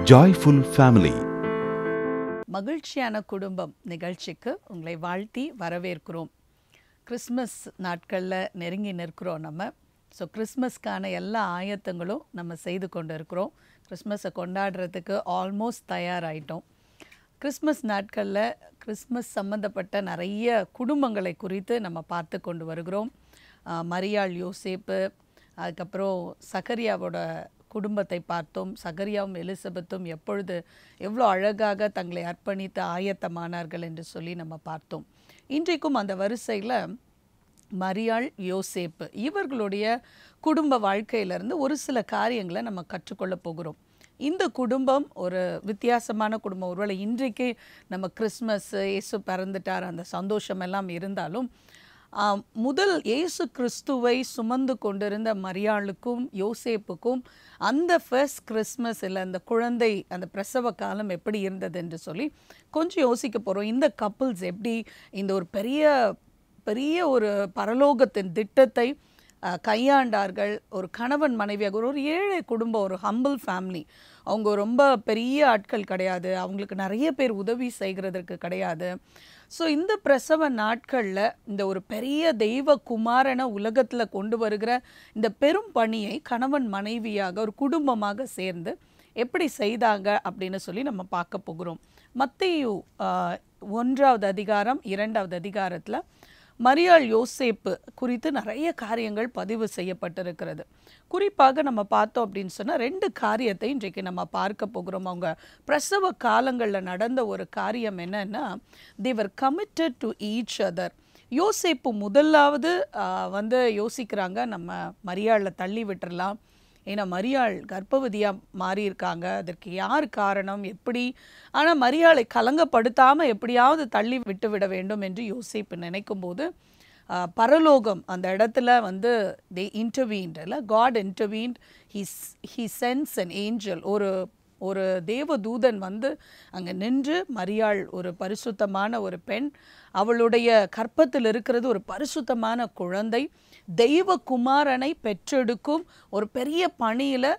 joyful family மகிழ்ச்சியான குடும்பம் நிகழ்ச்சிக்கு உங்களை வாழ்த்தி வரவேற்கிறோம் கிறிஸ்மஸ் நாட்களில் நெருங்கி நிற்கிறோம் நம்ம ஸோ கிறிஸ்மஸ்க்கான எல்லா ஆயத்தங்களும் நம்ம செய்து கொண்டு இருக்கிறோம் கிறிஸ்மஸை கொண்டாடுறதுக்கு ஆல்மோஸ்ட் தயாராயிட்டோம் கிறிஸ்மஸ் நாட்களில் கிறிஸ்மஸ் சம்மந்தப்பட்ட நிறைய குடும்பங்களை குறித்து நம்ம பார்த்து கொண்டு வருகிறோம் ஆஹ் மரியாள் யோசேப்பு அதுக்கப்புறம் சகரியாவோட குடும்பத்தை பார்த்தோம் சகரியாவும் எலிசபெத்தும் எப்பொழுது எவ்வளோ அழகாக தங்களை அர்ப்பணித்து ஆயத்தமானார்கள் என்று சொல்லி நம்ம பார்த்தோம் இன்றைக்கும் அந்த வரிசையில் மரியாள் யோசேப்பு இவர்களுடைய குடும்ப வாழ்க்கையிலிருந்து ஒரு சில காரியங்களை நம்ம கற்றுக்கொள்ள போகிறோம் இந்த குடும்பம் ஒரு வித்தியாசமான குடும்பம் ஒருவேளை இன்றைக்கு நம்ம கிறிஸ்மஸ் இயேசு பிறந்துட்டார் அந்த சந்தோஷம் எல்லாம் இருந்தாலும் ஆம், முதல் இயேசு கிறிஸ்துவை சுமந்து கொண்டிருந்த மரியாளுக்கும் யோசேப்புக்கும் அந்த ஃபர்ஸ்ட் கிறிஸ்மஸ் இல்லை அந்த குழந்தை அந்த பிரசவ காலம் எப்படி இருந்தது என்று சொல்லி கொஞ்சம் யோசிக்க போகிறோம் இந்த கப்புள்ஸ் எப்படி இந்த ஒரு பெரிய பெரிய ஒரு பரலோகத்தின் திட்டத்தை அஹ், கையாண்டார்கள் ஒரு கணவன் மனைவியாக ஒரு ஒரு ஏழை குடும்பம் ஒரு ஹம்பிள் ஃபேமிலி அவங்க ரொம்ப பெரிய ஆட்கள் கிடையாது அவங்களுக்கு நிறைய பேர் உதவி செய்கிறதற்கு கிடையாது ஸோ இந்த பிரசவ நாட்களில் இந்த ஒரு பெரிய தெய்வ குமாரனை உலகத்தில் கொண்டு வருகிற இந்த பெரும் பணியை கணவன் மனைவியாக ஒரு குடும்பமாக சேர்ந்து எப்படி செய்தாங்க அப்படின்னு சொல்லி நம்ம பார்க்க போகிறோம் மத்தேயு ஆஹ், ஒன்றாவது அதிகாரம் இரண்டாவது அதிகாரத்தில் மரியாள் யோசேப்பு குறித்து நிறைய காரியங்கள் பதிவு செய்யப்பட்டிருக்கிறது குறிப்பாக நம்ம பார்த்தோம் அப்படின்னு சொன்னால் ரெண்டு காரியத்தை இன்றைக்கு நம்ம பார்க்க போகிறோம் அவங்க பிரசவ காலங்களில் நடந்த ஒரு காரியம் என்னன்னா they were committed to each other Yoseppu முதலாவது ஆஹ், வந்து யோசிக்கிறாங்க நம்ம மரியாளை தள்ளி விட்டுறலாம் ஏன்னா மரியாள் கர்ப்பவதியாக மாறியிருக்காங்க அதற்கு யார் காரணம் எப்படி ஆனால் மரியாளை கலங்கப்படுத்தாமல் எப்படியாவது தள்ளி விட்டு விட வேண்டும் என்று யோசிப்பு நினைக்கும்போது ஆஹ், பரலோகம் அந்த இடத்துல வந்து தே இன்டர்வீன்ட் இல்லை God intervened his he sends an angel ஒரு ஒரு தேவதூதன் வந்து அங்கே நின்று மரியாள் ஒரு பரிசுத்தமான ஒரு பெண் அவளுடைய கற்பத்தில் இருக்கிறது ஒரு பரிசுத்தமான குழந்தை தெய்வ குமாரனை பெற்றெடுக்கும் ஒரு பெரிய பணியில்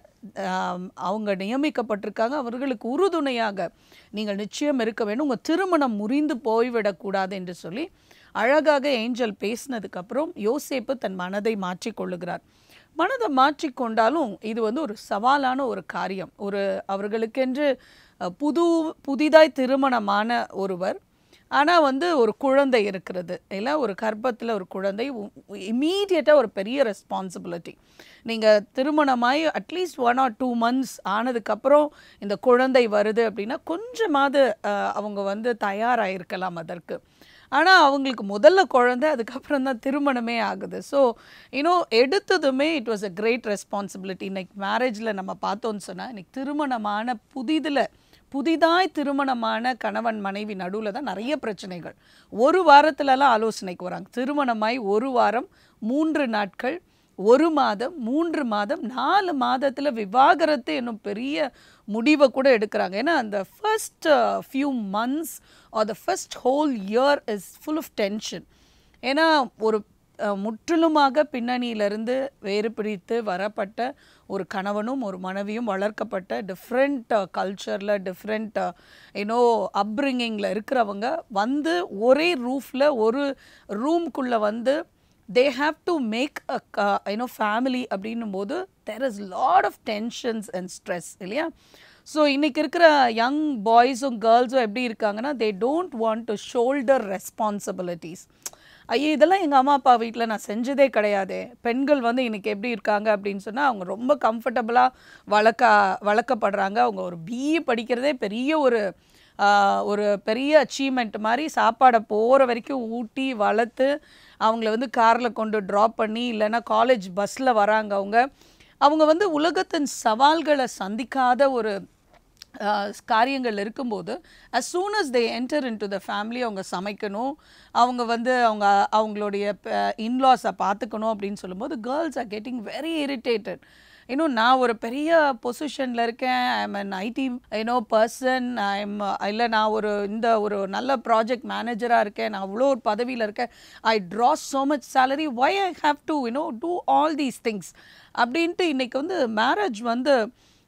அவங்க நியமிக்கப்பட்டிருக்காங்க அவர்களுக்கு உறுதுணையாக நீங்கள் நிச்சயம் இருக்க வேண்டும் உங்கள் திருமணம் முறிந்து போய்விடக்கூடாது என்று சொல்லி அழகாக ஏஞ்சல் பேசினதுக்கப்புறம் யோசேப்பு தன் மனதை மாற்றிக்கொள்ளுகிறார் மனதை மாற்றிக்கொண்டாலும் இது வந்து ஒரு சவாலான ஒரு காரியம் ஒரு அவர்களுக்கென்று அஹ், புது புதிதாய் திருமணமான ஒருவர் ஆனால் வந்து ஒரு குழந்தை இருக்கிறது இல்லை ஒரு கர்ப்பத்தில் ஒரு குழந்தை இம்மீடியட்டாக ஒரு பெரிய ரெஸ்பான்சிபிலிட்டி நீங்கள் திருமணமாகி at least one or two months ஆனதுக்கப்புறம் இந்த குழந்தை வருது அப்படின்னா கொஞ்சமாவது அஹ், அவங்க வந்து தயாராகிருக்கலாம் அதற்கு ஆனால் அவங்களுக்கு முதல்ல குழந்தை அதுக்கப்புறம் தான் திருமணமே ஆகுது ஸோ இன்னும் எடுத்ததுமே it was a great responsibility இன்னைக்கு மேரேஜில் நம்ம பார்த்தோன்னு சொன்னால் இன்னைக்கு திருமணமான புதிதில் புதிதாய் திருமணமான கணவன் மனைவி நடுவில் தான் நிறைய பிரச்சனைகள் ஒரு வாரத்துலலாம் ஆலோசனைக்கு வராங்க திருமணமாய் ஒரு வாரம் மூன்று நாட்கள் ஒரு மாதம் மூன்று மாதம் நாலு மாதத்தில் விவாகரத்து என்னும் பெரிய முடிவை கூட எடுக்கிறாங்க ஏன்னா அந்த first few months are the first whole year is full of tension ஏன்னா ஒரு அஹ், முற்றிலுமாக பின்னணியிலிருந்து வேறு பிரித்து வரப்பட்ட ஒரு கணவனும் ஒரு மனைவியும் வளர்க்கப்பட்ட டிஃப்ரெண்ட் கல்ச்சரில் டிஃப்ரெண்ட் யூனோ அப்ரிங்கிங்கில் இருக்கிறவங்க வந்து ஒரே ரூஃபில் ஒரு ரூம்குள்ளே வந்து they have to make a you know family அப்படின்னும் போது there is lot of tensions and stress இல்லையா ஸோ இன்றைக்கி இருக்கிற யங் பாய்ஸும் கேர்ள்ஸும் எப்படி இருக்காங்கன்னா they don't want to shoulder responsibilities ஐயோ இதெல்லாம் எங்கள் அம்மா அப்பா வீட்டில் நான் செஞ்சதே கிடையாது பெண்கள் வந்து இன்றைக்கி எப்படி இருக்காங்க அப்படின்னு சொன்னால் அவங்க ரொம்ப கம்ஃபர்டபுளாக வளர்க்க வளர்க்கப்படுறாங்க அவங்க ஒரு பிஇ படிக்கிறதே பெரிய ஒரு ஆஹ், ஒரு பெரிய அச்சீவ்மெண்ட் மாதிரி சாப்பாடை போகிற வரைக்கும் ஊட்டி வளர்த்து அவங்கள வந்து காரில் கொண்டு ட்ராப் பண்ணி இல்லைன்னா காலேஜ் பஸ்ஸில் வராங்க அவங்க அவங்க வந்து உலகத்தின் சவால்களை சந்திக்காத ஒரு ஆஹ், காரியங்கள் இருக்கும்போது as soon as they enter into the family அவங்க சமைக்கணும் அவங்க வந்து அவங்க அவங்களுடைய இன்லாஸை பார்த்துக்கணும் அப்படின்னு சொல்லும்போது girls are getting very irritated இன்னும் நான் ஒரு பெரிய பொசிஷனில் இருக்கேன் I am an IT you know person I am இல்லை நான் ஒரு இந்த ஒரு நல்ல ப்ராஜெக்ட் மேனேஜராக இருக்கேன் நான் அவ்வளோ ஒரு பதவியில் இருக்கேன் I draw so much salary why I have to you know do all these things அப்படின்ட்டு இன்னைக்கு வந்து மேரேஜ் வந்து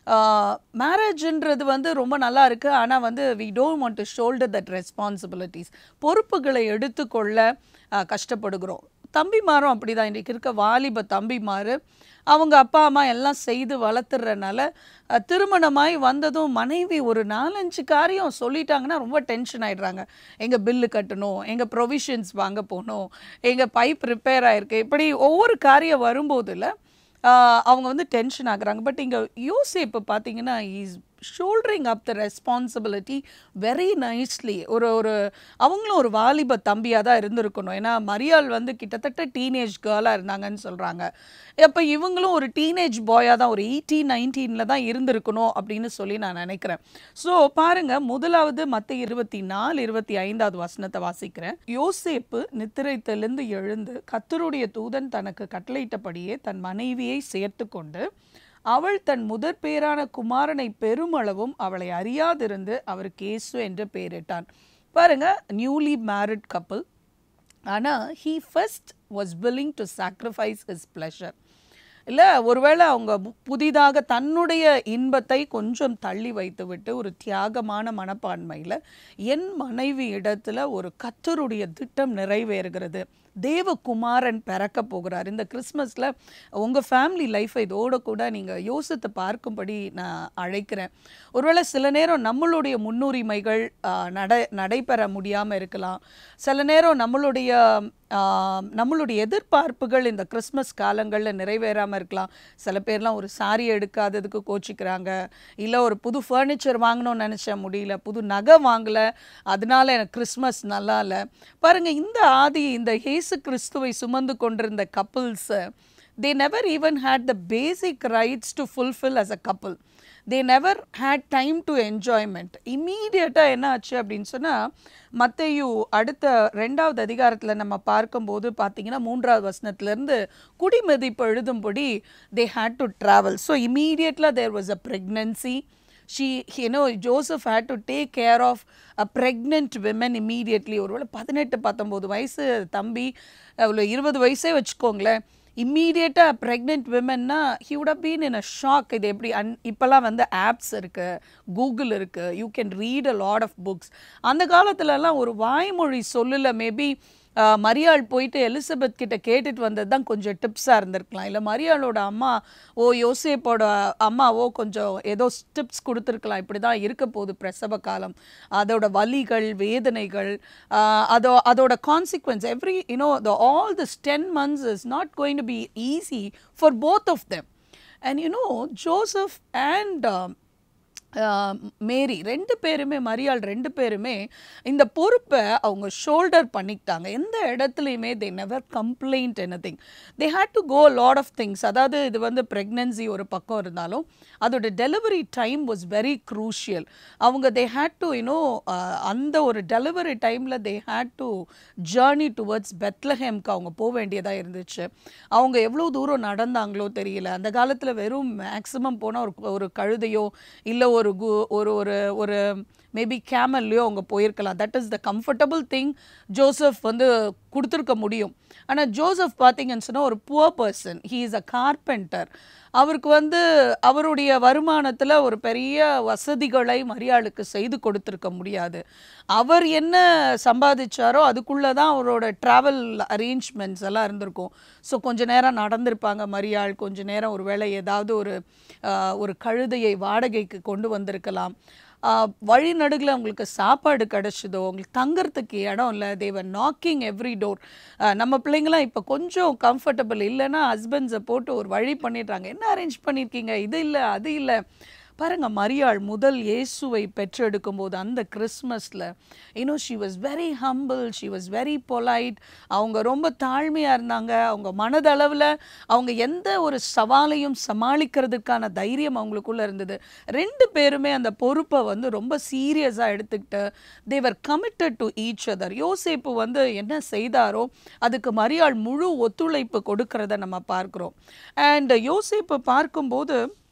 மேரேஜ்ன்றது வந்து ரொம்ப நல்லா இருக்கு ஆனால் வந்து we don't want to shoulder that responsibilities பொறுப்புகளை எடுத்துக்கொள்ள ஆஹ், கஷ்டப்படுகிறோம் தம்பிமாரும் அப்படிதான் இன்றைக்கு இருக்க வாலிப தம்பிமாரு அவங்க அப்பா அம்மா எல்லாம் செய்து வளர்த்துறனால அஹ், திருமணமாய் வந்ததும் மனைவி ஒரு நாலஞ்சு காரியம் சொல்லிட்டாங்கன்னா ரொம்ப டென்ஷன் ஆயிடுறாங்க எங்க பில்லு கட்டணும் எங்க ப்ரொவிஷன்ஸ் வாங்க போகணும் எங்க பைப் ரிப்பேர் ஆயிருக்கு இப்படி ஒவ்வொரு காரியம் வரும்போதுல ஆஹ் அவங்க வந்து டென்ஷன் ஆகுறாங்க பட் இங்கே யோசேப்பு பார்த்தீங்கன்னா is shouldering up the responsibility very nicely ஒரு ஒரு அவங்களும் ஒரு வாலிப தம்பியாக தான் இருந்திருக்கணும் ஏன்னா மரியாள் வந்து கிட்டத்தட்ட டீனேஜ் கேர்ளாக இருந்தாங்கன்னு சொல்கிறாங்க அப்போ இவங்களும் ஒரு டீனேஜ் பாயாக தான் ஒரு எயிட்டீன் நைன்டீனில் தான் இருந்திருக்கணும் அப்படின்னு சொல்லி நான் நினைக்கிறேன் ஸோ பாருங்க முதலாவது மற்ற இருபத்தி நாலு இருபத்தி ஐந்தாவது வசனத்தை வாசிக்கிறேன் யோசேப்பு நித்திரை தெளிந்து எழுந்து கத்தருடைய தூதன் தனக்கு கட்டளையிட்டபடியே தன் மனைவியை சேர்த்து கொண்டு அவள் தன் முதற் பேரான குமாரனை பெருமளவும் அவளை அறியாதிருந்து அவருக்கு இயேசு என்று பெயரிட்டான் பாருங்க நியூலி மேரிட் கப்பல் ஆனால் he first was willing to sacrifice his pleasure இல்லை ஒருவேளை அவங்க பு- புதிதாக தன்னுடைய இன்பத்தை கொஞ்சம் தள்ளி வைத்துவிட்டு ஒரு தியாகமான மனப்பான்மையில் என் மனைவி இடத்துல ஒரு கத்தருடைய திட்டம் நிறைவேறுகிறது தேவகுமாரன் பிறக்க போகிறார் இந்த கிறிஸ்மஸில் உங்கள் ஃபேமிலி லைஃப்பை இதோட கூட நீங்கள் யோசித்து பார்க்கும்படி நான் அழைக்கிறேன் ஒருவேளை சில நேரம் நம்மளுடைய முன்னுரிமைகள் ஆ, நட நடைபெற முடியாமல் இருக்கலாம் சில நேரம் நம்மளுடைய ஆஹ் நம்மளுடைய எதிர்பார்ப்புகள் இந்த கிறிஸ்மஸ் காலங்களில் நிறைவேறாமல் இருக்கலாம் சில பேர்லாம் ஒரு சாரி எடுக்காததுக்கு கோச்சிக்கிறாங்க இல்லை ஒரு புது ஃபர்னிச்சர் வாங்கணும்னு நினச்சேன் முடியல புது நகை வாங்கலை அதனால எனக்கு கிறிஸ்மஸ் நல்லா இல்லை பாருங்கள் இந்த ஆதி இந்த இயேசு கிறிஸ்துவை சுமந்து கொண்டிருந்த கப்புள்ஸை they never even had the basic rights to fulfill as a couple they never had time to enjoyment இம்மீடியட்டாக என்ன ஆச்சு அப்படின்னு சொன்னால் மத்தையு அடுத்த ரெண்டாவது அதிகாரத்தில் நம்ம பார்க்கும்போது பார்த்தீங்கன்னா மூன்றாவது வசனத்திலேருந்து குடிமதிப்பு எழுதும்படி they had to travel so immediately there was a pregnancy she you know joseph had to take care of a pregnant women immediately ஒருவேளை பதினெட்டு பத்தொம்போது வயசு தம்பி அவ்வளோ இருபது வயசே வச்சுக்கோங்களேன் இம்மீடியட்டாக ப்ரெக்னென்ட் விமன்னா he would have been in a shock இது எப்படி அன் இப்போல்லாம் வந்து ஆப்ஸ் இருக்குது கூகுள் இருக்குது you can read a lot of books அந்த காலத்துலலாம் ஒரு வாய்மொழி சொல்லல மேபி மரியாள் போயிட்டு எலிசபெத் கிட்ட கேட்டுட்டு வந்தது தான் கொஞ்சம் டிப்ஸாக இருந்திருக்கலாம் இல்லை மரியாளோட அம்மா ஓ யோசேப்போட அம்மாவோ கொஞ்சம் ஏதோ டிப்ஸ் கொடுத்துருக்கலாம் இப்படி தான் இருக்க போகுது பிரசவ காலம் அதோட வலிகள் வேதனைகள் ஆஹ் அதோ அதோட consequence every you know the all this ten months is not going to be easy for both of them and you know Joseph and ah Mary ரெண்டு பேருமே மரியாள் ரெண்டு பேருமே இந்த பொறுப்பை அவங்க ஷோல்டர் பண்ணிக்கிட்டாங்க எந்த இடத்துலையுமே they never complaint any thing they had to go lot of things அதாவது இது வந்து ப்ரெக்னன்சி ஒரு பக்கம் இருந்தாலும் அதோட delivery time was very crucial அவங்க தே ஹேட் டு யூனோ அந்த ஒரு டெலிவரி டைமில் they had to journey towards பெத்லஹேம்க்கு அவங்க போக வேண்டியதாக இருந்துச்சு அவங்க எவ்வளோ தூரம் நடந்தாங்களோ தெரியல அந்த காலத்தில் வெறும் மேக்ஸிமம் போனால் ஒரு ஒரு கழுதையோ இல்லை ஒரு கு ஒரு ஒரு ஒரு மேபி கேமல்லையோ அவங்க போயிருக்கலாம் that is the comfortable thing Joseph வந்து கொடுத்துருக்க முடியும் ஆனால் ஜோசப் பார்த்தீங்கன்னு சொன்னால் ஒரு poor person he is a carpenter அவருக்கு வந்து அவருடைய வருமானத்தில் ஒரு பெரிய வசதிகளை மரியாளுக்கு செய்து கொடுத்துருக்க முடியாது அவர் என்ன சம்பாதிச்சாரோ அதுக்குள்ளே தான் அவரோட ட்ராவல் அரேஞ்ச்மெண்ட்ஸ் எல்லாம் இருந்திருக்கும் ஸோ கொஞ்ச நேரம் நடந்திருப்பாங்க மரியாள் கொஞ்ச நேரம் ஒரு வேளை ஏதாவது ஒரு ஆஹ், ஒரு கழுதையை வாடகைக்கு கொண்டு வந்திருக்கலாம் வழி நடுவில் உங்களுக்கு சாப்பாடு கிடச்சிதோ உங்களுக்கு தங்கறதுக்கு இடம் இல்லை தேவர் நாக்கிங் எவ்ரி டோர் நம்ம பிள்ளைங்களாம் இப்போ கொஞ்சம் கம்ஃபர்டபுள் இல்லைன்னா ஹஸ்பண்ட்ஸை போட்டு ஒரு வழி பண்ணிடுறாங்க என்ன அரேஞ்ச் பண்ணியிருக்கீங்க இது இல்லை அது இல்லை பாருங்க மரியாள் முதல் இயேசுவை பெற்றெடுக்கும் போது அந்த கிறிஸ்மஸில் you know she was very humble she was very polite அவங்க ரொம்ப தாழ்மையாக இருந்தாங்க அவங்க மனதளவில் அவங்க எந்த ஒரு சவாலையும் சமாளிக்கிறதுக்கான தைரியம் அவங்களுக்குள்ள இருந்தது ரெண்டு பேருமே அந்த பொறுப்பை வந்து ரொம்ப சீரியஸாக எடுத்துக்கிட்டு they were committed to each other Yoseppu வந்து என்ன செய்தாரோ அதுக்கு மரியாள் முழு ஒத்துழைப்பு கொடுக்கறத நம்ம பார்க்குறோம் அண்ட் யோசேப்பு பார்க்கும்போது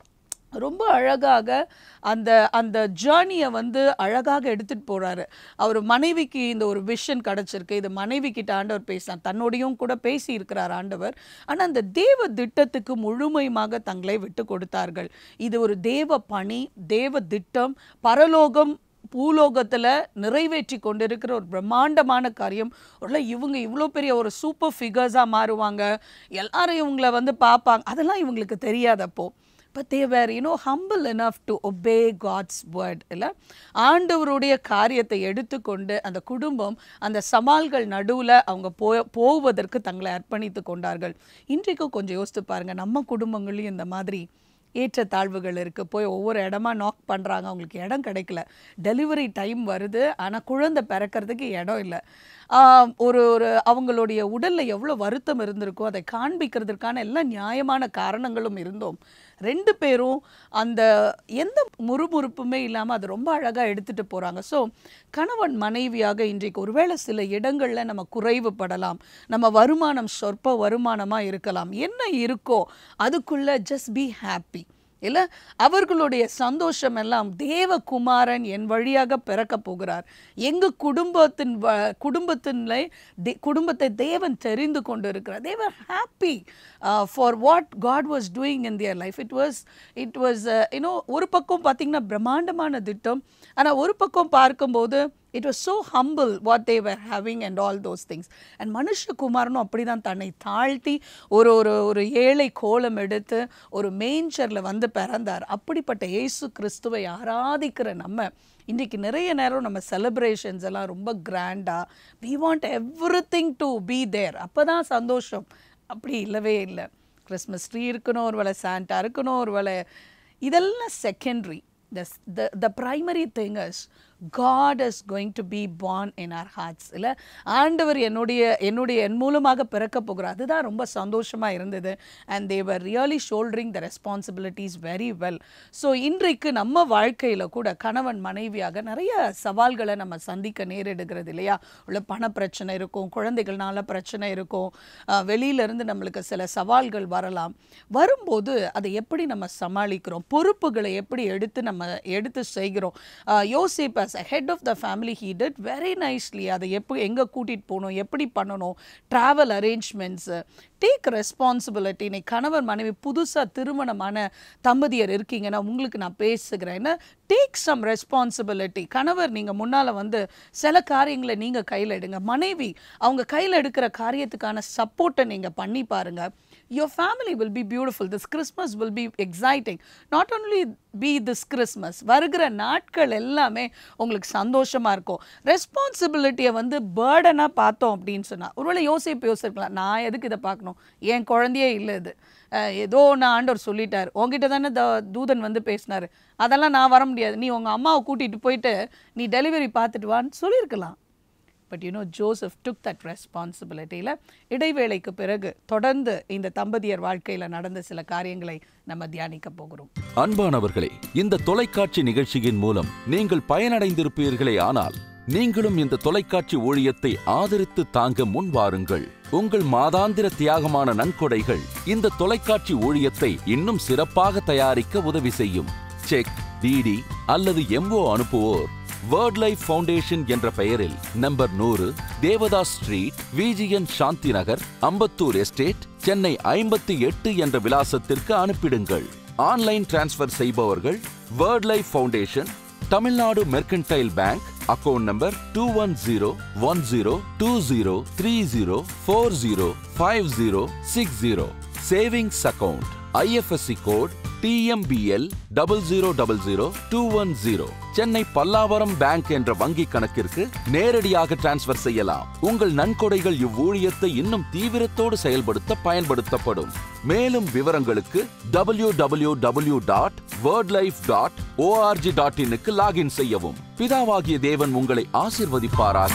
ரொம்ப அழகாக அந்த அந்த ஜேர்னியை வந்து அழகாக எடுத்துட்டு போறாரு அவர் மனைவிக்கு இந்த ஒரு விஷன் கிடைச்சிருக்கு இது மனைவி கிட்ட ஆண்டவர் பேசினார் தன்னோடையும் கூட பேசி இருக்கிறார் ஆண்டவர் ஆனா அந்த தேவ திட்டத்துக்கு முழுமையுமாக தங்களை விட்டு கொடுத்தார்கள் இது ஒரு தேவ பணி தேவ திட்டம் பரலோகம் பூலோகத்துல நிறைவேற்றி கொண்டிருக்கிற ஒரு பிரம்மாண்டமான காரியம் உள்ள இவங்க இவ்வளோ பெரிய ஒரு சூப்பர் ஃபிகர்ஸாக மாறுவாங்க எல்லாரும் இவங்களை வந்து பார்ப்பாங்க அதெல்லாம் இவங்களுக்கு தெரியாதப்போ but they were you know humble enough to obey God's word இல்லை ஆண்டவருடைய காரியத்தை எடுத்துக்கொண்டு அந்த குடும்பம் அந்த சவால்கள் நடுவில் அவங்க போ போவதற்கு தங்களை அர்ப்பணித்து கொண்டார்கள் இன்றைக்கு கொஞ்சம் யோசித்து பாருங்க நம்ம குடும்பங்களையும் இந்த மாதிரி ஏற்றத்தாழ்வுகள் இருக்குது போய் ஒவ்வொரு இடமா நாக் பண்ணுறாங்க அவங்களுக்கு இடம் கிடைக்கல டெலிவரி டைம் வருது ஆனால் குழந்தை பிறக்கிறதுக்கு இடம் இல்லை ஆஹ் ஒரு ஒரு அவங்களுடைய உடலில் எவ்வளோ வருத்தம் இருந்திருக்கோ அதை காண்பிக்கிறதுக்கான எல்லா நியாயமான காரணங்களும் இருந்தோம் ரெண்டு பேரும் அந்த எந்த முறுமுறுப்புமே இல்லாமல் அது ரொம்ப அழகாக எடுத்துகிட்டு போகிறாங்க ஸோ கணவன் மனைவியாக இன்றைக்கு ஒருவேளை சில இடங்களில் நம்ம குறைவுபடலாம் நம்ம வருமானம் சொற்ப வருமானமாக இருக்கலாம் என்ன இருக்கோ அதுக்குள்ளே ஜஸ்ட் பி ஹாப்பி இல்லை அவர்களுடைய சந்தோஷம் எல்லாம் தேவகுமாரன் என் வழியாக பிறக்க போகிறார் எங்க குடும்பத்தின் வ- குடும்பத்தின்ல தே- குடும்பத்தை தேவன் தெரிந்து கொண்டு இருக்கிறார் they were happy for what God was doing in their life it was it was you know ஒரு பக்கம் பார்த்தீங்கன்னா பிரம்மாண்டமான திட்டம் ஆனா ஒரு பக்கம் பார்க்கும்போது it was so humble what they were having and all those things and மனுஷகுமாரனும் அப்படி தான் தன்னை தாழ்த்தி ஒரு ஒரு ஒரு ஏழை கோலம் எடுத்து ஒரு மேஞ்சரில் வந்து பிறந்தார் அப்படிப்பட்ட இயேசு கிறிஸ்துவை ஆராதிக்கிற நம்ம இன்றைக்கி நிறைய நேரம் நம்ம செலிப்ரேஷன்ஸ் எல்லாம் ரொம்ப கிராண்டாக we want every thing to be there அப்போ தான் சந்தோஷம் அப்படி இல்லவே இல்லை கிறிஸ்மஸ் ட்ரீ இருக்கணும் ஒரு வேளை சாண்டா இருக்கணும் ஒரு வேளை இதெல்லாம் secondary the, the, the primary thing is God is going to be born in our hearts இல்லை ஆண்டவர் என்னுடைய என்னுடைய என் மூலமாக பிறக்க போகிறார் அதுதான் ரொம்ப சந்தோஷமாக இருந்தது and they were really shouldering the responsibilities very well so இன்றைக்கு நம்ம வாழ்க்கையில் கூட கணவன் மனைவியாக நிறைய சவால்களை நம்ம சந்திக்க நேரிடுகிறது இல்லையா உள்ள பண பிரச்சனை இருக்கும் குழந்தைகள்னால பிரச்சனை இருக்கும் அஹ் வெளியிலிருந்து நம்மளுக்கு சில சவால்கள் வரலாம் வரும்போது அதை எப்படி நம்ம சமாளிக்கிறோம் பொறுப்புகளை எப்படி எடுத்து நம்ம எடுத்து செய்கிறோம் Yosep as head of the family he did very nicely அதை எப்படி எங்கே கூட்டிகிட்டு போகணும் எப்படி பண்ணணும் ட்ராவல் அரேஞ்ச்மெண்ட்ஸு டேக் ரெஸ்பான்சிபிலிட்டி நீ கணவர் மனைவி புதுசாக திருமணமான தம்பதியர் இருக்கீங்கன்னா உங்களுக்கு நான் பேசுகிறேன் டேக் சம் ரெஸ்பான்சிபிலிட்டி கணவர் நீங்கள் முன்னால் வந்து சில காரியங்களை நீங்கள் கையில் எடுங்க மனைவி அவங்க கையில் எடுக்கிற காரியத்துக்கான சப்போர்ட்டை நீங்கள் பண்ணி பாருங்க your family will be beautiful this christmas will be exciting not only be this christmas வருகிற நாட்கள் எல்லாமே உங்களுக்கு சந்தோஷமா இருக்கும் ரெஸ்பான்சிபிலிட்டியை வந்து பேர்டனாக பார்த்தோம் அப்படின்னு சொன்னா ஒருவேளை யோசிப்பு யோசிக்கலாம் நான் எதுக்கு இதை பார்க்கணும் என் குழந்தையே இல்லை இது அஹ் ஏதோ நான் ஆண்டவர் சொல்லிட்டார் உங்ககிட்ட தானே த தூதன் வந்து பேசினார் அதெல்லாம் நான் வர முடியாது நீ உங்கள் அம்மாவை கூட்டிகிட்டு போயிட்டு நீ டெலிவரி பார்த்துட்டு வான்னு சொல்லியிருக்கலாம் but you know Joseph took that ரெஸ்பான்சிபிலிட்டியில் இடைவேளைக்கு பிறகு தொடர்ந்து இந்த தம்பதியர் வாழ்க்கையில் நடந்த சில காரியங்களை நம்ம தியானிக்க போகிறோம் அன்பானவர்களே இந்த தொலைக்காட்சி நிகழ்ச்சியின் மூலம் நீங்கள் பயனடைந்திருப்பீர்களே ஆனால் நீங்களும் இந்த தொலைக்காட்சி ஊழியத்தை ஆதரித்து தாங்க முன் வாருங்கள் உங்கள் மாதாந்திர தியாகமான நன்கொடைகள் இந்த தொலைக்காட்சி ஊழியத்தை இன்னும் சிறப்பாக தயாரிக்க உதவி செய்யும் செக் டிடி அல்லது எம்ஓ அனுப்புவோர் வேர்ட் லைஃப் ஃபவுண்டேஷன் என்ற பெயரில் நம்பர் நூறு Devadas street VGN Shanthi Nagar Ambattur estate Chennai ஐம்பத்தி எட்டு என்ற விலாசத்திற்கு அனுப்பிடுங்கள் ஆன்லைன் டிரான்ஸ்ஃபர் செய்பவர்கள் Word Life Foundation Tamil Nadu Mercantile Bank account number two one zero one zero two zero three zero four zero five zero six zero savings account IFSC code TMBL double zero double zero two one zero Chennai Pallavaram bank என்ற வங்கி கணக்கிற்கு நேரடியாக transfer செய்யலாம் உங்கள் நன்கொடைகள் இவ்வூழியத்தை இன்னும் தீவிரத்தோடு செயல்படுத்த பயன்படுத்தப்படும் மேலும் விவரங்களுக்கு W W W dot Word Life dot ORG dot இன்னுக்கு லாகின் செய்யவும் பிதாவாகிய தேவன் உங்களை ஆசிர்வதிப்பாராக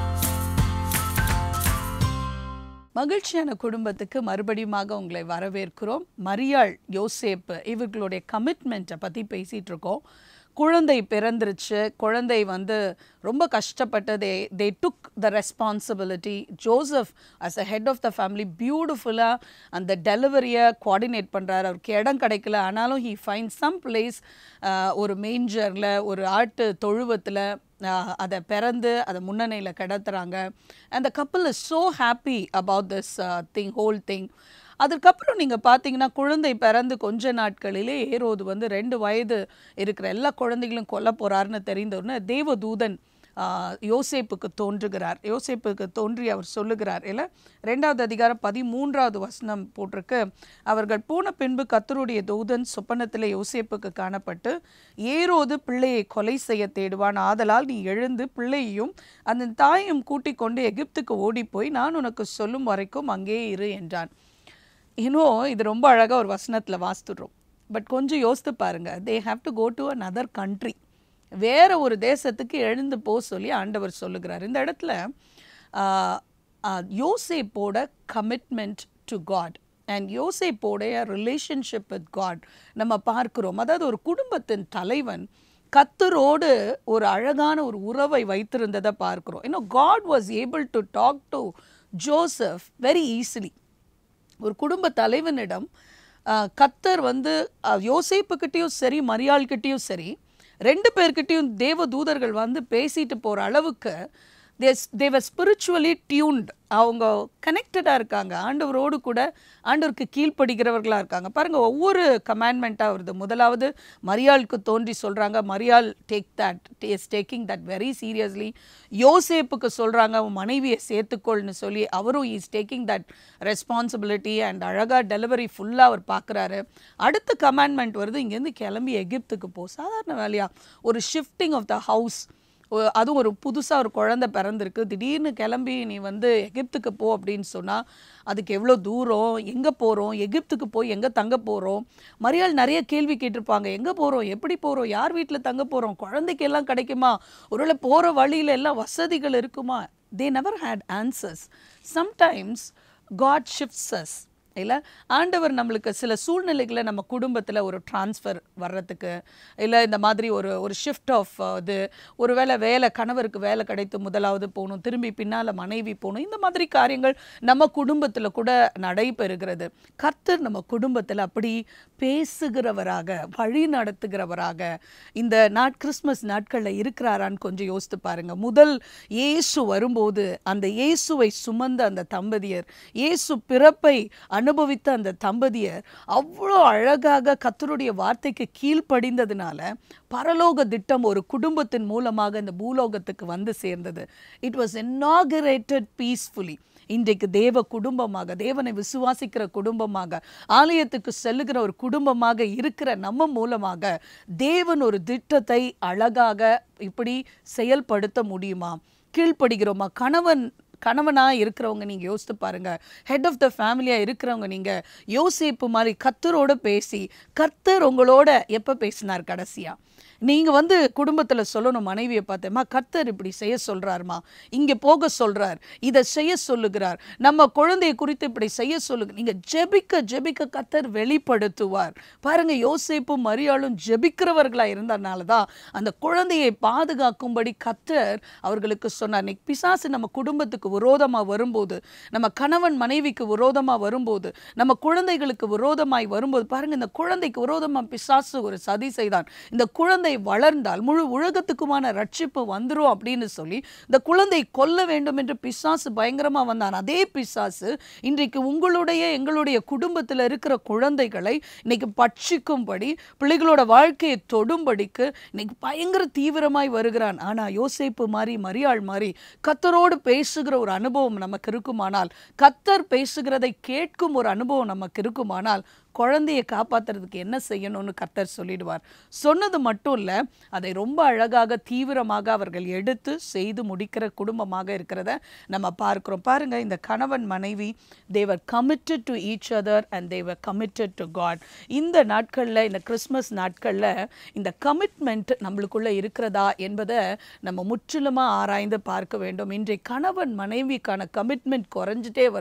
மகிழ்ச்சியான குடும்பத்துக்கு மறுபடியுமாக உங்களை வரவேற்கிறோம் மரியாள் யோசேப்பு இவர்களுடைய கமிட்மெண்ட்டை பற்றி பேசிகிட்டு இருக்கோம் குழந்தை பிறந்துருச்சு குழந்தை வந்து ரொம்ப கஷ்டப்பட்டு they they took the responsibility Joseph as a head of the family பியூட்டிஃபுல்லாக அந்த டெலிவரியை கோஆர்டினேட் பண்ணுறாரு அவருக்கு இடம் கிடைக்கல ஆனாலும் ஹீ ஃபைன் சம் பிளேஸ் ஒரு மேஞ்சரில் ஒரு ஆட்டு தொழுவத்தில் அதை பிறந்து அதை முன்னணியில் கிடத்துறாங்க அந்த couple is so happy about this thing whole thing அதுக்கப்புறம் நீங்கள் பார்த்தீங்கன்னா குழந்தை பிறந்து கொஞ்ச நாட்களிலே ஏரோது வந்து ரெண்டு வயது இருக்கிற எல்லா குழந்தைகளும் கொல்ல போகிறாருன்னு தெரிந்தவுடனே தேவதூதன் ஆஹ், யோசேப்புக்கு தோன்றுகிறார் யோசேப்புக்கு தோன்றி அவர் சொல்லுகிறார் இல்லை ரெண்டாவது அதிகாரம் பதிமூன்றாவது வசனம் போட்டிருக்கு அவர்கள் போன பின்பு கத்தருடைய தூதன் சொப்பனத்தில் யோசேப்புக்கு காணப்பட்டு ஏரோது பிள்ளையை கொலை செய்ய தேடுவான் ஆதலால் நீ எழுந்து பிள்ளையையும் அந்த தாயையும் கூட்டிக் கொண்டு எகிப்துக்கு ஓடிப்போய் நான் உனக்கு சொல்லும் வரைக்கும் அங்கே இரு என்றான் இன்னும் இது ரொம்ப அழகாக ஒரு வசனத்தில் வாசித்துடுறோம் பட் கொஞ்சம் யோசித்து பாருங்க they have to go to another country வேற ஒரு தேசத்துக்கு எழுந்து போ சொல்லி ஆண்டவர் சொல்லுகிறார் இந்த இடத்துல ஆஹ், ஆஹ், யோசேப்போட கமிட்மெண்ட் டு காட் அண்ட் யோசேப்போடைய ரிலேஷன்ஷிப் வித் காட் நம்ம பார்க்கிறோம் அதாவது ஒரு குடும்பத்தின் தலைவன் கத்தரோடு ஒரு அழகான ஒரு உறவை வைத்திருந்ததை பார்க்கிறோம் இன்னும் God was able to talk to Joseph very easily ஒரு குடும்ப தலைவனிடம் ஆஹ், கத்தர் வந்து ஆஹ், யோசேப்புக்கிட்டேயும் சரி மரியாள்கிட்டேயும் சரி ரெண்டு பேர்கிட்டயும் தேவ தூதர்கள் வந்து பேசிட்டு போகிற அளவுக்கு தே தேவர் ஸ்பிரிச்சுவலி டியூன்ட் அவங்க கனெக்டடாக இருக்காங்க ஆண்டவரோடு கூட ஆண்டவருக்கு கீழ்ப்படுகிறவர்களாக இருக்காங்க பாருங்கள் ஒவ்வொரு கமாண்ட்மெண்ட்டாக வருது முதலாவது மரியாளுக்கு தோன்றி சொல்கிறாங்க மரியாள் take that is taking that very seriously யோசேப்புக்கு சொல்கிறாங்க அவன் மனைவியை சேர்த்துக்கொள்னு சொல்லி அவரும் is taking that responsibility and அழகாக டெலிவரி ஃபுல்லாக அவர் பார்க்குறாரு அடுத்த கமாண்ட்மெண்ட் வருது இங்கேருந்து கிளம்பி எகிப்துக்கு போ சாதாரண வேலையா ஒரு ஷிஃப்டிங் ஆஃப் த ஹவுஸ் ஒ- அதுவும் ஒரு புதுசாக ஒரு குழந்தை பிறந்திருக்கு திடீர்னு கிளம்பி நீ வந்து எகிப்துக்கு போ அப்படின்னு சொன்னால் அதுக்கு எவ்வளோ தூரம் எங்கே போகிறோம் எகிப்துக்கு போய் எங்கே தங்க போகிறோம் மரியாள் நிறைய கேள்வி கேட்டிருப்பாங்க எங்கே போகிறோம் எப்படி போகிறோம் யார் வீட்டில் தங்க போகிறோம் குழந்தைக்கு எல்லாம் கிடைக்குமா ஒருவேளை போகிற வழியில எல்லாம் வசதிகள் இருக்குமா they never had answers sometimes God shifts us இல்லை ஆண்டவர் நம்மளுக்கு சில சூழ்நிலைகளை நம்ம குடும்பத்தில் ஒரு ட்ரான்ஸ்ஃபர் வர்றதுக்கு இல்லை இந்த மாதிரி ஒரு ஒரு ஷிஃப்ட் ஆஃப் இது ஒருவேளை வேலை கணவருக்கு வேலை கிடைத்து முதலாவது போகணும் திரும்பி பின்னால் மனைவி போகணும் இந்த மாதிரி காரியங்கள் நம்ம குடும்பத்தில் கூட நடைபெறுகிறது கர்த்தர் நம்ம குடும்பத்தில் அப்படி பேசுகிறவராக வழி நடத்துகிறவராக இந்த நாட் கிறிஸ்மஸ் நாட்களில் இருக்கிறாரான்னு கொஞ்சம் யோசித்து பாருங்க முதல் இயேசு வரும்போது அந்த இயேசுவை சுமந்த அந்த தம்பதியர் இயேசு பிறப்பை அனுபவித்த அந்த தம்பதியர் அவ்வளோ அழகாக கத்தருடைய வார்த்தைக்கு கீழ்ப்படிந்ததுனால பரலோக திட்டம் ஒரு குடும்பத்தின் மூலமாக இந்த பூலோகத்துக்கு வந்து சேர்ந்தது இட் வாஸ் inaugurated பீஸ்ஃபுல்லி இன்றைக்கு தேவ குடும்பமாக தேவனை விசுவாசிக்கிற குடும்பமாக ஆலயத்துக்கு செல்லுகிற ஒரு குடும்பமாக இருக்கிற நம்ம மூலமாக தேவன் ஒரு திட்டத்தை அழகாக இப்படி செயல்படுத்த முடியுமா கீழ்ப்படுகிறோமா கணவன் கணவனாக இருக்கிறவங்க நீங்கள் யோசித்து பாருங்க ஹெட் ஆஃப் த ஃபேமிலியாக இருக்கிறவங்க நீங்கள் யோசிப்பு மாதிரி கத்தரோட பேசி கர்த்தர் உங்களோட எப்போ பேசினார் கடைசியாக நீங்கள் வந்து குடும்பத்தில் சொல்லணும் மனைவியை பார்த்தேம்மா கர்த்தர் இப்படி செய்ய சொல்கிறாருமா இங்கே போக சொல்கிறார் இதை செய்ய சொல்லுகிறார் நம்ம குழந்தையை குறித்து இப்படி செய்ய சொல்லுங்க நீங்கள் ஜெபிக்க ஜெபிக்க கர்த்தர் வெளிப்படுத்துவார் பாருங்க யோசேப்பும் மரியாளும் ஜெபிக்கிறவர்களாக இருந்ததுனால தான் அந்த குழந்தையை பாதுகாக்கும்படி கர்த்தர் அவர்களுக்கு சொன்னார் இன்னைக்கு பிசாசு நம்ம குடும்பத்துக்கு விரோதமாக வரும்போது நம்ம கணவன் மனைவிக்கு விரோதமாக வரும்போது நம்ம குழந்தைகளுக்கு விரோதமாய் வரும்போது பாருங்க இந்த குழந்தைக்கு விரோதமாக பிசாசு ஒரு சதி செய்தான் இந்த குழந்தை வளர்ந்தால் முழு உலகத்துக்குமான ரட்சிப்பு வந்துரும் அப்படின்னு சொல்லி இந்த குழந்தை கொல்ல வேண்டும் என்று பிசாசு பயங்கரமா வந்தான் அதே பிசாசு இன்றைக்கு உங்களுடைய எங்களுடைய குடும்பத்தில் இருக்கிற குழந்தைகளை இன்னைக்கு பட்சிக்கும்படி பிள்ளைகளோட வாழ்க்கையை தொடும்படிக்கு இன்னைக்கு பயங்கர தீவிரமாய் வருகிறான் ஆனா யோசேப்பு மாதிரி மரியாள் மாதிரி கத்தரோடு பேசுகிற ஒரு அனுபவம் நமக்கு இருக்குமானால் கத்தர் பேசுகிறதை கேட்கும் ஒரு அனுபவம் நமக்கு இருக்குமானால் குழந்தையை காப்பாத்துறதுக்கு என்ன செய்யணும்னு கர்த்தர் சொல்லிடுவார் சொன்னது மட்டும் இல்லை அதை ரொம்ப அழகாக தீவிரமாக அவர்கள் எடுத்து செய்து முடிக்கிற குடும்பமாக இருக்கிறத நம்ம பார்க்கிறோம் பாருங்க இந்த கணவன் மனைவி they were committed to each other and they were committed to God இந்த நாட்களில் இந்த கிறிஸ்மஸ் நாட்களில் இந்த கமிட்மெண்ட் நம்மளுக்குள்ள இருக்கிறதா என்பதை நம்ம முற்றிலுமாக ஆராய்ந்து பார்க்க வேண்டும் இன்றைய கணவன் மனைவிக்கான கமிட்மெண்ட் குறைஞ்சிட்டே வருது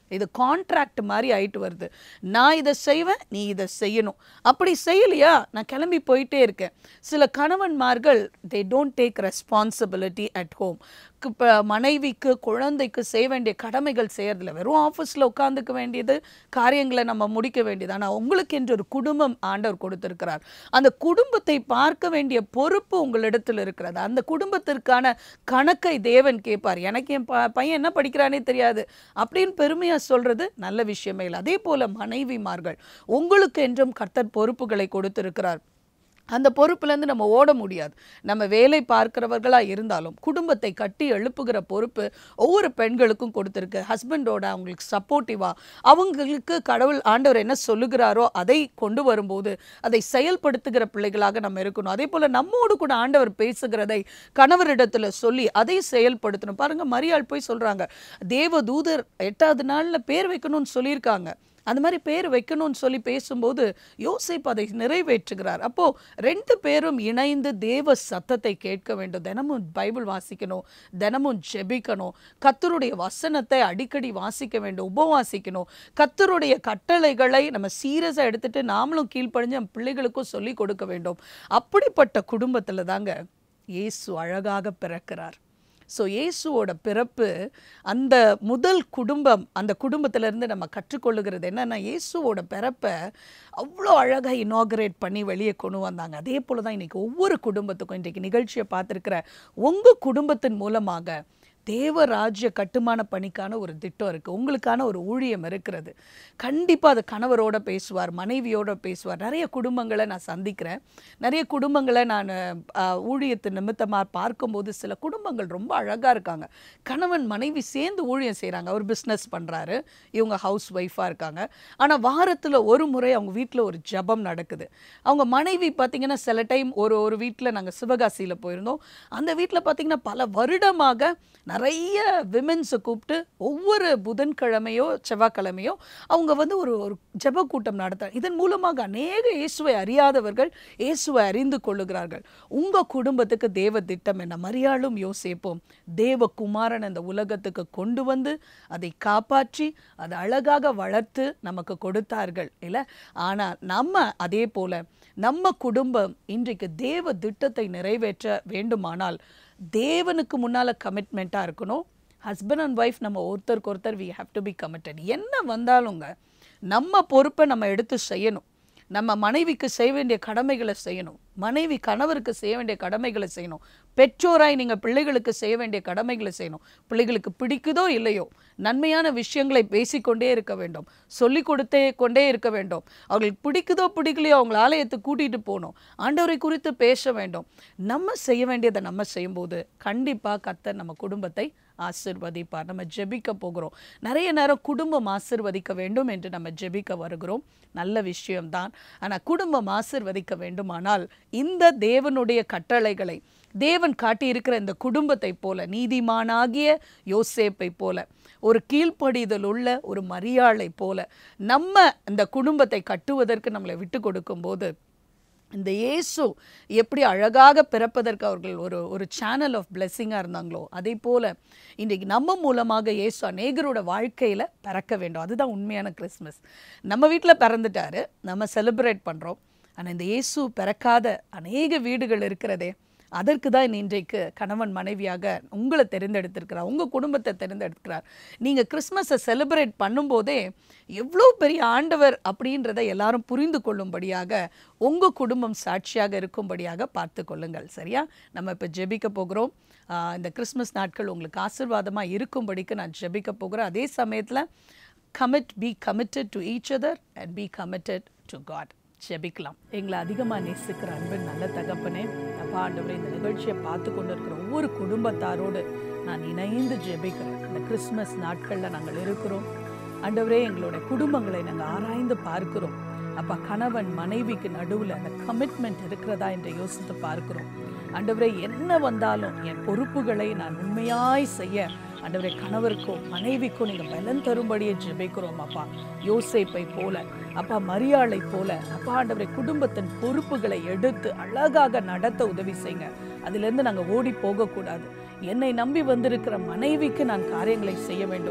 இது கான்ட்ராக்ட் மாதிரி ஆயிட்டு வருது நான் இதை செய்வேன் நீ இதை செய்யணும் அப்படி செய்யலையா நான் கிளம்பி போயிட்டே இருக்கேன் சில கணவன்மார்கள் they don't take responsibility at home இப்போ மனைவிக்கு குழந்தைக்கு செய்ய வேண்டிய கடமைகள் செய்யறதில்ல வெறும் ஆஃபீஸில் உட்காந்துக்க வேண்டியது காரியங்களை நம்ம முடிக்க வேண்டியது ஆனால் உங்களுக்கு என்று ஒரு குடும்பம் ஆண்டவர் கொடுத்திருக்கிறார் அந்த குடும்பத்தை பார்க்க வேண்டிய பொறுப்பு உங்களிடத்தில் இருக்கிறது அந்த குடும்பத்திற்கான கணக்கை தேவன் கேட்பார் எனக்கு என் ப- பையன் என்ன படிக்கிறானே தெரியாது அப்படின்னு பெருமையாக சொல்றது நல்ல விஷயமே இல்லை அதே போல மனைவிமார்கள் உங்களுக்கு என்றும் கர்த்தர் பொறுப்புகளை கொடுத்திருக்கிறார் அந்த பொறுப்புலேருந்து நம்ம ஓட முடியாது நம்ம வேலை பார்க்கிறவர்களா இருந்தாலும் குடும்பத்தை கட்டி எழுப்புகிற பொறுப்பு ஒவ்வொரு பெண்களுக்கும் கொடுத்துருக்கு ஹஸ்பண்டோட அவங்களுக்கு சப்போர்ட்டிவா அவங்களுக்கு கடவுள் ஆண்டவர் என்ன சொல்லுகிறாரோ அதை கொண்டு வரும்போது அதை செயல்படுத்துகிற பிள்ளைகளாக நம்ம இருக்கணும் அதே போல நம்மோடு கூட ஆண்டவர் பேசுகிறதை கணவரிடத்துல சொல்லி அதை செயல்படுத்தணும் பாருங்க மரியாள் போய் சொல்றாங்க தேவ தூதர் எட்டாவது நாள்ல பேர் வைக்கணும்னு சொல்லியிருக்காங்க அந்த மாதிரி பேர் வைக்கணும்னு சொல்லி பேசும்போது யோசேப் அதை நிறைவேற்றுகிறார் அப்போ ரெண்டு பேரும் இணைந்து தேவ சத்தத்தை கேட்க வேண்டும் தினமும் பைபிள் வாசிக்கணும் தினமும் ஜெபிக்கணும் கத்தருடைய வசனத்தை அடிக்கடி வாசிக்க வேண்டும் உபவாசிக்கணும் கத்தருடைய கட்டளைகளை நம்ம சீரியஸாக எடுத்துட்டு நாமளும் கீழ்ப்படிஞ்சு நம்ம பிள்ளைகளுக்கும் சொல்லி கொடுக்க வேண்டும் அப்படிப்பட்ட குடும்பத்தில் தாங்க இயேசு அழகாக பிறக்கிறார் ஸோ இயேசுவோட பிறப்பு அந்த முதல் குடும்பம் அந்த குடும்பத்திலேருந்து நம்ம கற்றுக்கொள்ளுகிறது என்னன்னா இயேசுவோட பிறப்பை அவ்வளோ அழகாக இனாகரேட் பண்ணி வெளியே கொண்டு வந்தாங்க அதே போல தான் இன்றைக்கி ஒவ்வொரு குடும்பத்துக்கும் இன்றைக்கி நிகழ்ச்சியை பார்த்துருக்கிற உங்கள் குடும்பத்தின் மூலமாக தேவராஜ்ய கட்டுமான பணிக்கான ஒரு திட்டம் இருக்குது உங்களுக்கான ஒரு ஊழியம் இருக்கிறது கண்டிப்பாக அது கணவரோட பேசுவார் மனைவியோட பேசுவார் நிறைய குடும்பங்களை நான் சந்திக்கிறேன் நிறைய குடும்பங்களை நான் ஆஹ், ஊழியத்து நிமித்தமாக பார்க்கும்போது சில குடும்பங்கள் ரொம்ப அழகாக இருக்காங்க கணவன் மனைவி சேர்ந்து ஊழியம் செய்கிறாங்க அவர் பிஸ்னஸ் பண்ணுறாரு இவங்க ஹவுஸ் ஒய்ஃபாக இருக்காங்க ஆனால் வாரத்தில் ஒரு முறை அவங்க வீட்டில் ஒரு ஜெபம் நடக்குது அவங்க மனைவி பார்த்தீங்கன்னா சில டைம் ஒரு ஒரு வீட்டில் நாங்கள் சிவகாசியில் போயிருந்தோம் அந்த வீட்டில் பார்த்தீங்கன்னா பல வருடமாக நிறைய விமென்ஸை கூப்பிட்டு ஒவ்வொரு புதன்கிழமையோ செவ்வாய்க்கிழமையோ அவங்க வந்து ஒரு ஒரு ஜெப கூட்டம் நடத்த இதன் மூலமாக அநேக இயேசுவை அறியாதவர்கள் இயேசுவை அறிந்து கொள்ளுகிறார்கள் உங்கள் குடும்பத்துக்கு தேவ திட்டம் என்ன மரியாளும் யோசிப்போம் தேவ குமாரன் இந்த உலகத்துக்கு கொண்டு வந்து அதை காப்பாற்றி அதை அழகாக வளர்த்து நமக்கு கொடுத்தார்கள் இல்லை ஆனால் நம்ம அதே போல நம்ம குடும்பம் இன்றைக்கு தேவ திட்டத்தை நிறைவேற்ற வேண்டுமானால் தேவனுக்கு முன்னால கமிட்மெண்ட்டாக இருக்கணும் ஹஸ்பண்ட் அண்ட் ஒய்ஃப் நம்ம ஒருத்தருக்கு ஒருத்தர் we have to be committed என்ன வந்தாலுங்க நம்ம பொறுப்பை நம்ம எடுத்து செய்யணும் நம்ம மனைவிக்கு செய்ய வேண்டிய கடமைகளை செய்யணும் மனைவி கணவருக்கு செய்ய வேண்டிய கடமைகளை செய்யணும் பெற்றோராய் நீங்கள் பிள்ளைகளுக்கு செய்ய வேண்டிய கடமைகளை செய்யணும் பிள்ளைகளுக்கு பிடிக்குதோ இல்லையோ நன்மையான விஷயங்களை பேசிக்கொண்டே இருக்க வேண்டும் சொல்லி கொடுத்தே கொண்டே இருக்க வேண்டும் அவங்களுக்கு பிடிக்குதோ பிடிக்கலையோ அவங்கள ஆலயத்துக்கு கூட்டிகிட்டு போகணும் ஆண்டவரை குறித்து பேச வேண்டும் நம்ம செய்ய வேண்டியதை நம்ம செய்யும்போது கண்டிப்பாக கர்த்தர் நம்ம குடும்பத்தை ஆசிர்வதிப்பார் நம்ம ஜெபிக்க போகிறோம் நிறைய நேரம் குடும்பம் ஆசிர்வதிக்க வேண்டும் என்று நம்ம ஜெபிக்க வருகிறோம் நல்ல விஷயம்தான் ஆனால் குடும்பம் ஆசிர்வதிக்க வேண்டுமானால் இந்த தேவனுடைய கட்டளைகளை தேவன் காட்டியிருக்கிற இந்த குடும்பத்தை போல நீதிமானாகிய யோசேப்பை போல ஒரு கீழ்ப்படிதல் உள்ள ஒரு மரியாளை போல நம்ம இந்த குடும்பத்தை கட்டுவதற்கு நம்மளை விட்டு கொடுக்கும்போது இந்த இயேசு எப்படி அழகாக பிறப்பதற்கு அவர்கள் ஒரு ஒரு சேனல் ஆஃப் பிளெஸ்ஸிங்காக இருந்தாங்களோ அதே போல் இன்றைக்கு நம்ம மூலமாக இயேசு அநேகரோட வாழ்க்கையில் பிறக்க வேண்டும் அதுதான் உண்மையான கிறிஸ்மஸ் நம்ம வீட்டில் பிறந்துட்டாரு நம்ம செலிப்ரேட் பண்ணுறோம் ஆனால் இந்த இயேசு பிறக்காத அநேக வீடுகள் இருக்கிறதே அதற்கு தான் இன்றைக்கு கணவன் மனைவியாக உங்களை தெரிந்தெடுத்திருக்கிறார் உங்கள் குடும்பத்தை தெரிந்தெடுக்கிறார் நீங்கள் கிறிஸ்மஸை செலிப்ரேட் பண்ணும்போதே எவ்வளோ பெரிய ஆண்டவர் அப்படின்றத எல்லாரும் புரிந்து கொள்ளும்படியாக உங்கள் குடும்பம் சாட்சியாக இருக்கும்படியாக பார்த்து கொள்ளுங்கள் சரியா நம்ம இப்போ ஜெபிக்க போகிறோம் ஆஹ் இந்த கிறிஸ்மஸ் நாட்கள் உங்களுக்கு ஆசீர்வாதமாக இருக்கும்படிக்கு நான் ஜெபிக்க போகிறேன் அதே சமயத்தில் commit be committed to each other and be committed to God ஜெபிக்கலாம் எங்களை அதிகமாக நேசிக்கிற அன்பின் நல்ல தகப்பனே அப்பா ஆண்டவரே இந்த நிகழ்ச்சியை பார்த்து கொண்டு இருக்கிற ஒவ்வொரு குடும்பத்தாரோடு நான் இணைந்து ஜெபிக்கிறேன் இந்த கிறிஸ்மஸ் நாட்களில் நாங்கள் இருக்கிறோம் ஆண்டவரே எங்களுடைய குடும்பங்களை நாங்கள் ஆராய்ந்து பார்க்கிறோம் அப்பா கணவன் மனைவிக்கு நடுவில் அந்த கமிட்மெண்ட் இருக்கிறதா என்று யோசித்து பார்க்கிறோம் ஆண்டவரே என்ன வந்தாலும் என் பொறுப்புகளை நான் உண்மையாய் செய்ய ஆண்டவரே கணவருக்கும் மனைவிக்கும் நீங்கள் பலன் தரும்படியே ஜெபிக்கிறோம் அப்பா யோசேப்பை போல அப்பா மரியாளை போல அப்பா ஆண்டவரே குடும்பத்தின் பொறுப்புகளை எடுத்து அழகாக நடத்த உதவி செய்யுங்க அதிலிருந்து நாங்கள் ஓடி போகக்கூடாது என்னை நம்பி வந்திருக்கிற மனைவிக்கு நான் காரியங்களை செய்ய வேண்டும்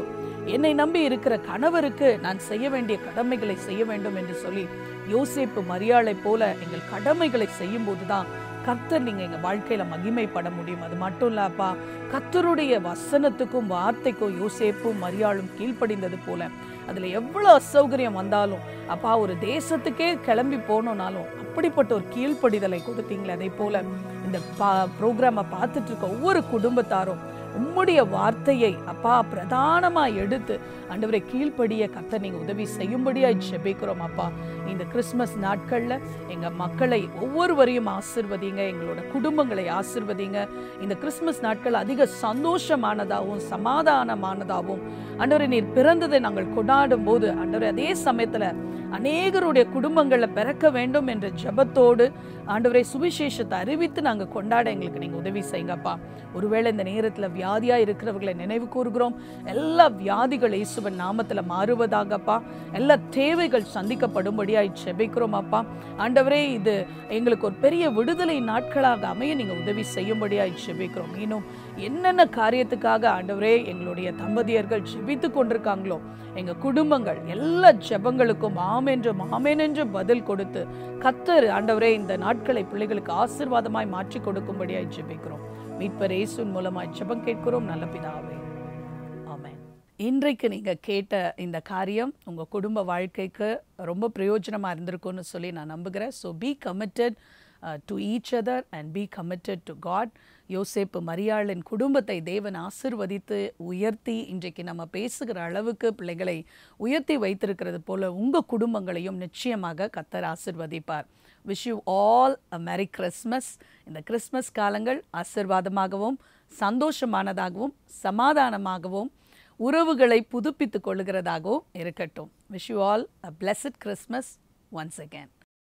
என்னை நம்பி இருக்கிற கணவருக்கு நான் செய்ய வேண்டிய கடமைகளை செய்ய வேண்டும் என்று சொல்லி யோசேப்பு மரியாளை போல எங்கள் கடமைகளை செய்யும் போதுதான் கர்த்தர் நீங்க எங்க வாழ்க்கையில மகிமைப்பட முடியும் அது மட்டும் இல்லப்பா கர்த்தருடைய வசனத்துக்கும் வார்த்தைக்கும் யோசேப்பும் மரியாளும் கீழ்ப்படிந்தது போல அதுல எவ்வளவு அசௌகரியம் வந்தாலும் அப்பா ஒரு தேசத்துக்கே கிளம்பி போனோம்னாலும் அப்படிப்பட்ட ஒரு கீழ்ப்படிதலை கொடுத்தீங்களே அதே போல இந்த பா ப்ரோக்ராமை பார்த்துட்டு இருக்க ஒவ்வொரு குடும்பத்தாரும் உம்முடைய வார்த்தையை அப்பா பிரதானமா எடுத்து ஆண்டவரை கீழ்ப்படிய கத்த நீங்க உதவி செய்யும்படியாய் ஜெபிக்கிறோம் அப்பா இந்த கிறிஸ்மஸ் நாட்கள்ல எங்க மக்களை ஒவ்வொருவரையும் ஆசிர்வதிங்க எங்களோட குடும்பங்களை ஆசிர்வதிங்க இந்த கிறிஸ்மஸ் நாட்கள் அதிக சந்தோஷமானதாகவும் சமாதானமானதாகவும் ஆண்டவரை நீர் பிறந்ததை நாங்கள் கொண்டாடும் போது ஆண்டவரை அதே சமயத்துல அநேகருடைய குடும்பங்கள்ல பிறக்க வேண்டும் என்ற ஜெபத்தோடு ஆண்டவரை சுவிசேஷத்தை அறிவித்து நாங்க கொண்டாட எங்களுக்கு நீங்க உதவி செய்யுங்கப்பா ஒருவேளை இந்த நேரத்துல வியாதியா இருக்கிறவர்களை நினைவு கூறுகிறோம் எல்லா வியாதிகள் இயேசுவின் நாமத்துல மாறுவதாகப்பா எல்லா தேவைகள் சந்திக்கப்படும்படியாய் ஜெபிக்கிறோம் அப்பா ஆண்டவரே இது எங்களுக்கு ஒரு பெரிய விடுதலை நாட்களாக அமைய நீங்க உதவி செய்யும்படியாய் ஜெபிக்கிறோம் இன்னும் என்னென்ன காரியத்துக்காக ஆண்டவரே எங்களுடைய தம்பதியர்கள் ஜெபித்து கொண்டிருக்காங்களோ எங்க குடும்பங்கள் எல்லா ஜெபங்களுக்கும் ஆமென்றும் ஆமென் என்று பதில் கொடுத்து கத்தர் ஆண்டவரே இந்த நாட்களை பிள்ளைகளுக்கு ஆசீர்வாதமாய் மாற்றி கொடுக்கும்படியாய் ஜெபிக்கிறோம் மீட்பர் இயேசுவின் மூலமாய் ஜெபம் கேட்கிறோம் நல்ல பிதாவே ஆமென் இன்றைக்கு நீங்க கேட்ட இந்த காரியம் உங்க குடும்ப வாழ்க்கைக்கு ரொம்ப பிரயோஜனமா இருந்திருக்கும்னு சொல்லி நான் நம்புகிறேன் so be committed to each other and be committed to God Yoseppu மரியாளின் குடும்பத்தை தேவன் ஆசிர்வதித்து உயர்த்தி இன்றைக்கு நம்ம பேசுகிற அளவுக்கு பிள்ளைகளை உயர்த்தி வைத்திருக்கிறது போல உங்க குடும்பங்களையும் நிச்சயமாக கத்தர் ஆசிர்வதிப்பார் wish you all a merry Christmas இந்த கிறிஸ்மஸ் காலங்கள் ஆசிர்வாதமாகவும் சந்தோஷமானதாகவும் சமாதானமாகவும் உறவுகளை புதுப்பித்துக் கொள்ளுகிறதாகவும் இருக்கட்டும் wish you all a blessed Christmas once again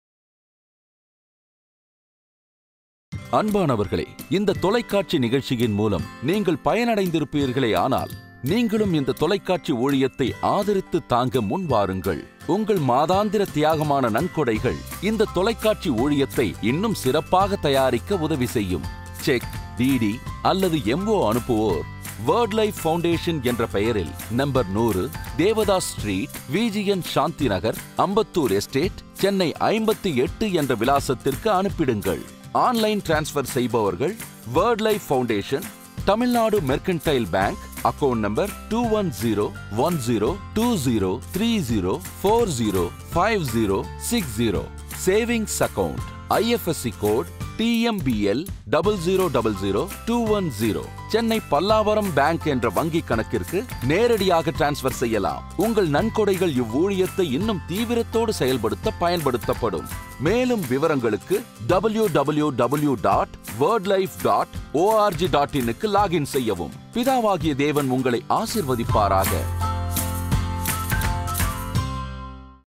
அன்பானவர்களே இந்த தொலைக்காட்சி நிகழ்ச்சியின் மூலம் நீங்கள் பயனடைந்திருப்பீர்களே ஆனால் நீங்களும் இந்த தொலைக்காட்சி ஊழியத்தை ஆதரித்து தாங்க முன்வாருங்கள் உங்கள் மாதாந்திர தியாகமான நன்கொடைகள் இந்த தொலைக்காட்சி ஊழியத்தை இன்னும் சிறப்பாக தயாரிக்க உதவி செய்யும் செக் டிடி அல்லது எம்ஓ அனுப்புவோர் வேர்ட் லைஃப் ஃபவுண்டேஷன் என்ற பெயரில் நம்பர் நூறு Devadas street VGN Shanthi Nagar Ambattur estate Chennai ஐம்பத்தி எட்டு என்ற விலாசத்திற்கு அனுப்பிடுங்கள் ஆன்லைன் டிரான்ஸ்ஃபர் செய்பவர்கள் Word Life Foundation Tamil Nadu Mercantile Bank account number two one zero one zero two zero three zero four zero five zero six zero savings account IFSC code TMBL double zero double zero two one zero Chennai Pallavaram bank என்ற வங்கி கணக்கிற்கு நேரடியாக transfer செய்யலாம் உங்கள் நன்கொடைகள் இவ்வூழியத்தை இன்னும் தீவிரத்தோடு செயல்படுத்த பயன்படுத்தப்படும் மேலும் விவரங்களுக்கு W W W dot Word Life dot ORG dot இன்னுக்கு லாகின் செய்யவும் பிதாவாகிய தேவன் உங்களை ஆசிர்வதிப்பாராக